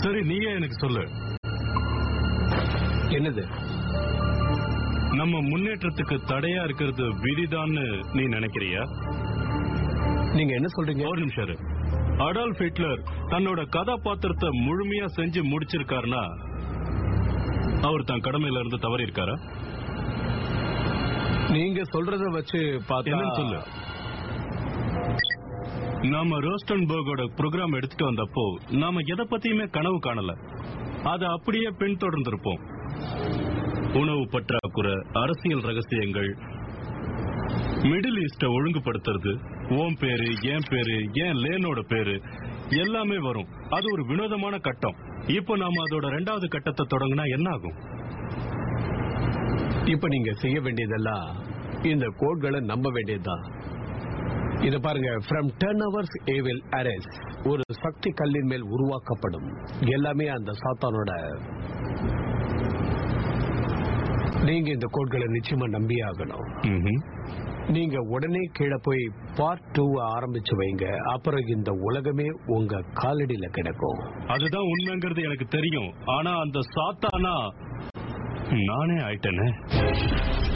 சரி நீயே எனக்கு சொல்லு என்னது நம்ம முன்னேற்றத்துக்கு தடையா இருக்கிறது விதிதான்னு நீ நினைக்கிறியா நீங்க என்ன சொல்றீங்க ஒரு நிமிஷம் இரு. அடால்ஃப் ஹிட்லர் தன்னோட கதாபாத்திரத்தை முழுமையா செஞ்சு முடிச்சிருக்காருன்னா அவர் தன் கடமையில இருந்து தவறி இருக்காரா நீங்க சொல்றத வச்சு பார்த்தா என்னன்னு சொல்லு நாம ரோஸ்டன்பர்கோட ப்ரோக்ராம் எடுத்துட்டு வந்தப்போ நாம எதை பத்தியுமே கனவு காணல அதை அப்படியே பின்தொடர்ந்திருப்போம் உணவு பற்றாக்குறை அரசியல் ரகசியங்கள் மிடில் ஈஸ்ட ஒழுங்குபடுத்துறது ஓம் பேரு ஏன் பேரு ஏன் லேனோட பேரு எல்லாமே வரும் அது ஒரு வினோதமான கட்டம் இப்போ நாம அதோட ரெண்டாவது கட்டத்தை தொடங்கினா என்ன ஆகும் இப்ப நீங்க செய்ய வேண்டியதெல்லாம் இந்த கோட்களை நம்ப வேண்டியதுதான் இத பாருங்க ஃப்ரம் டென் ஹவர்ஸ் ஏவில் அரேஸ் ஒரு சக்தி கல்லின் மேல் உருவாக்கப்படும் எல்லாமே அந்த சாத்தானோட நீங்க இந்த கோட்களை நிச்சயமா நம்பியே ஆகணும் ம்ஹும். நீங்க உடனே கீழே போய் பார்ட் டூ ஆரம்பிச்சு வைங்க அப்புறம் இந்த உலகமே உங்க காலடியில கிடக்கும் அதுதான் உண்மைங்கிறது எனக்கு தெரியும் ஆனா அந்த சாத்தானா நானே ஆயிட்டேனே